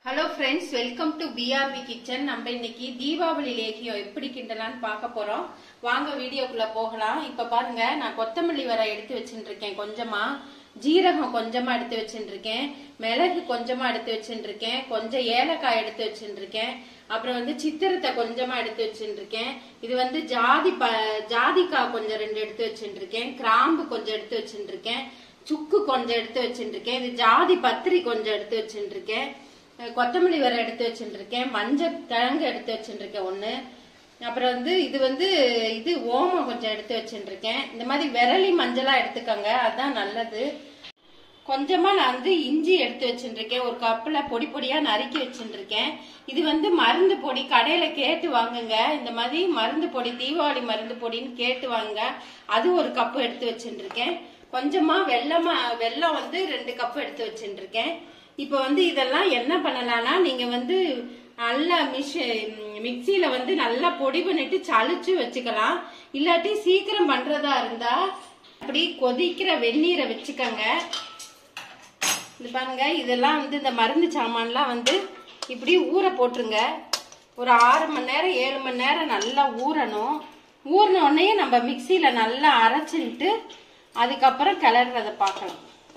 hello friends welcome to BRP kitchen நம்ம இன்னைக்கு தீபாவளி லேகியம் எப்படி கிண்டலான்னு பார்க்க போறோம் வாங்க வீடியோக்குள்ள போகலாம் இப்ப பாருங்க நான் கொத்தமல்லி வர எடுத்து வச்சுட்டு இருக்கேன் கொஞ்சமா ஜீரகம் கொஞ்சமா எடுத்து வச்சுட்டு இருக்கேன் மிளகு கொஞ்சமா எடுத்து வச்சுட்டு இருக்கேன் கொஞ்சம் ஏலக்காய் எடுத்து வச்சுட்டு இருக்கேன் அப்புறம் வந்து சித்திரத்தை கொஞ்சமா எடுத்து வச்சுட்டு இருக்கேன் இது வந்து ஜாதி ப ஜாதிக்காய் கொஞ்சம் ரெண்டு எடுத்து வச்சுட்டு இருக்கேன் கிராம்பு கொஞ்சம் எடுத்து வச்சுட்டு இருக்கேன் சுக்கு கொஞ்சம் எடுத்து வச்சுட்டு இருக்கேன் இது ஜாதி பத்திரி கொஞ்சம் எடுத்து வச்சுட்டு இருக்கேன் அஹ் கொத்தமல்லி வர எடுத்து வச்சுட்டு இருக்கேன் மஞ்சள் கிழங்கு எடுத்து வச்சுட்டு இருக்கேன் ஒண்ணு அப்புறம் வந்து இது வந்து இது ஓமம் கொஞ்சம் எடுத்து வச்சுட்டு இருக்கேன் இந்த மாதிரி விரலி மஞ்சளா எடுத்துக்கோங்க அதான் நல்லது கொஞ்சமா நான் வந்து இஞ்சி எடுத்து வச்சுட்டு இருக்கேன் ஒரு கப்புல பொடி பொடியா நறுக்கி வச்சுட்டு இருக்கேன் இது வந்து மருந்து பொடி கடையில கேட்டு வாங்குங்க இந்த மாதிரி மருந்து பொடி தீபாவளி மருந்து பொடின்னு கேட்டு வாங்குங்க அது ஒரு கப்பு எடுத்து வச்சுட்டு இருக்கேன் கொஞ்சமா வெள்ளமா வெல்லம் வந்து ரெண்டு கப்பு எடுத்து வச்சுட்டு இருக்கேன் இப்போ வந்து இதெல்லாம் என்ன பண்ணலாம்னா நீங்க வந்து நல்லா மிஷ் மிக்சியில வந்து நல்லா பொடி பண்ணிட்டு சளிச்சு வச்சுக்கலாம் இல்லாட்டி சீக்கிரம் பண்றதா இருந்தா அப்படி கொதிக்கிற வெந்நீரை வச்சுக்கோங்க இது பாருங்க இதெல்லாம் வந்து இந்த மருந்து சாமான்லாம் வந்து இப்படி ஊற போட்டுருங்க ஒரு ஆறு மணி நேரம் ஏழு மணி நேரம் நல்லா ஊறணும் ஊறின உடனே நம்ம மிக்சியில நல்லா அரைச்சிட்டு அதுக்கப்புறம் கிளறத பார்க்கலாம்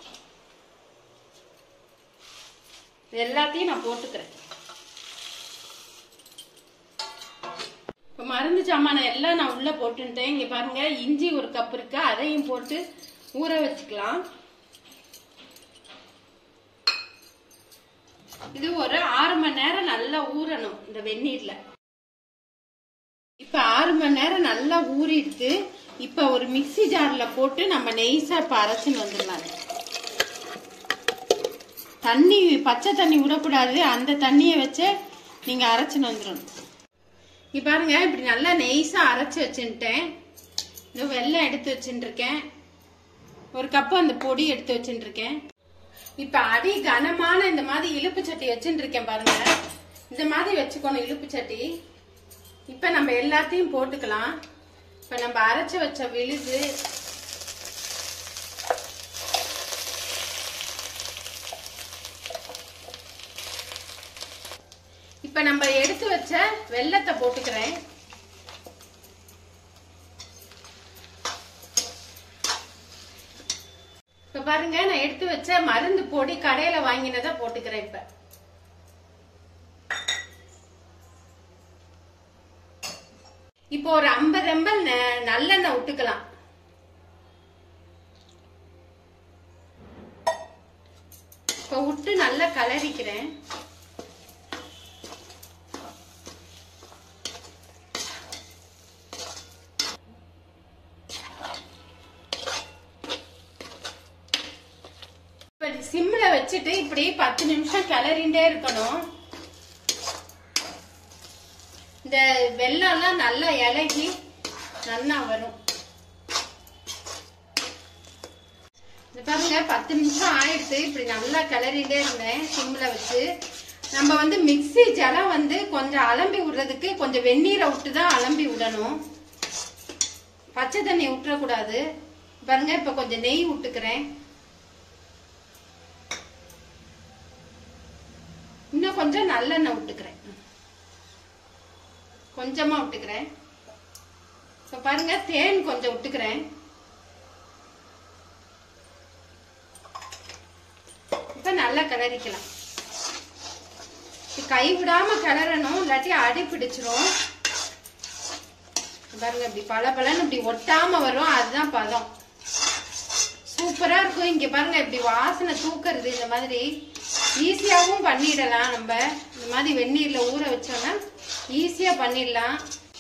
இது எல்லாத்தையும் நான் போட்டுக்கிறேன் இப்போ மருந்து சாமான எல்லாம் நான் உள்ள போட்டுட்டேன் இங்க பாருங்க இஞ்சி ஒரு கப் இருக்கு அதையும் போட்டு ஊற வச்சுக்கலாம் இது ஒரு ஆறு மணி நேரம் நல்லா ஊறணும் இந்த வெந்நீர்ல இப்ப ஆறு மணி நேரம் நல்லா ஊறிடுத்து இப்ப ஒரு மிக்ஸி ஜார்ல போட்டு நம்ம நெய்ஸா இப்ப அரைச்சுன்னு வந்துடலாம் தண்ணி பச்சை தண்ணி விடக்கூடாது அந்த தண்ணியை வச்சு நீங்க அரைச்சுன்னு வந்துடணும் இங்க பாருங்க இப்படி நல்லா நெய்ஸா அரைச்சு வச்சுட்டேன் இந்த வெள்ளம் எடுத்து வச்சுட்டு இருக்கேன் ஒரு கப்பு அந்த பொடி எடுத்து வச்சுட்டு இருக்கேன் இப்ப அடி கனமான இந்த மாதிரி இழுப்பு சட்டி வச்சுட்டு இருக்கேன் பாருங்க இந்த மாதிரி வச்சுக்கணும் இழுப்பு சட்டி இப்ப நம்ம எல்லாத்தையும் போட்டுக்கலாம் இப்ப நம்ம அரைச்சு வச்ச விழுது இப்ப நம்ம எடுத்து வச்ச வெள்ளத்தை போட்டுக்கிறேன் இப்ப பாருங்க நான் எடுத்து வச்ச மருந்து பொடி கடையில வாங்கினதை போட்டுக்கிறேன் இப்ப இப்போ ஒரு ஐம்பது எம்பல் நல்லெண்ணெய் விட்டுக்கலாம் இப்ப விட்டு நல்லா கலரிக்கிறேன் இப்ப சிம்ல வச்சுட்டு இப்படி பத்து நிமிஷம் கிளறிண்டே இருக்கணும் இந்த வெள்ளம்லாம் நல்லா இலகி நல்லா வரும் இந்த பாருங்க பத்து நிமிஷம் ஆயிடுச்சு இப்படி நல்லா கிளறிண்டே இருந்தேன் சிம்ல வச்சு நம்ம வந்து மிக்ஸி ஜலம் வந்து கொஞ்சம் அலம்பி விடுறதுக்கு கொஞ்சம் வெந்நீரை விட்டு தான் அலம்பி விடணும் பச்சை தண்ணி விட்டுறக்கூடாது பாருங்க இப்ப கொஞ்சம் நெய் விட்டுக்கிறேன் இன்னும் கொஞ்சம் நல்லெண்ணெய் விட்டுக்கிறேன் கொஞ்சமா விட்டுக்கிறேன் இப்ப பாருங்க தேன் கொஞ்சம் விட்டுக்கிறேன் இப்ப நல்லா கிளறிக்கலாம் கை விடாம கிளறணும் இல்லாட்டி அடி பிடிச்சிரும் பாருங்க இப்படி பல பலன்னு இப்படி ஒட்டாம வரும் அதுதான் பதம் சூப்பரா இருக்கும் இங்க பாருங்க இப்படி வாசனை தூக்குறது இந்த மாதிரி ஈஸியாவும் பண்ணிடலாம் நம்ம இந்த மாதிரி வெந்நீர்ல ஊற வச்சோம்னா ஈஸியா பண்ணிடலாம்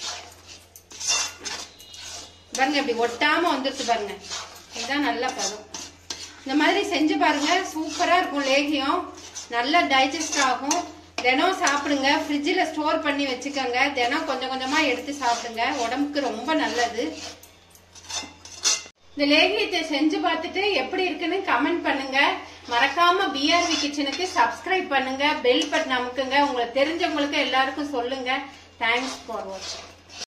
பாருங்க இப்படி ஒட்டாம வந்துருச்சு பாருங்க இதுதான் நல்ல பதம் இந்த மாதிரி செஞ்சு பாருங்க சூப்பரா இருக்கும் லேகியம் நல்லா டைஜஸ்ட் ஆகும் தினம் சாப்பிடுங்க ஃப்ரிட்ஜில் ஸ்டோர் பண்ணி வச்சுக்கோங்க தினம் கொஞ்சம் கொஞ்சமா எடுத்து சாப்பிடுங்க உடம்புக்கு ரொம்ப நல்லது இந்த லேகியத்தை செஞ்சு பார்த்துட்டு எப்படி இருக்குன்னு கமெண்ட் பண்ணுங்க மறக்காம பிஆர்வி கிச்சனுக்கு சப்ஸ்கிரைப் பண்ணுங்க பெல் பட்டன் அமுக்குங்க உங்களுக்கு தெரிஞ்சவங்களுக்கு எல்லாருக்கும் சொல்லுங்க தேங்க்ஸ் ஃபார் வாட்சிங்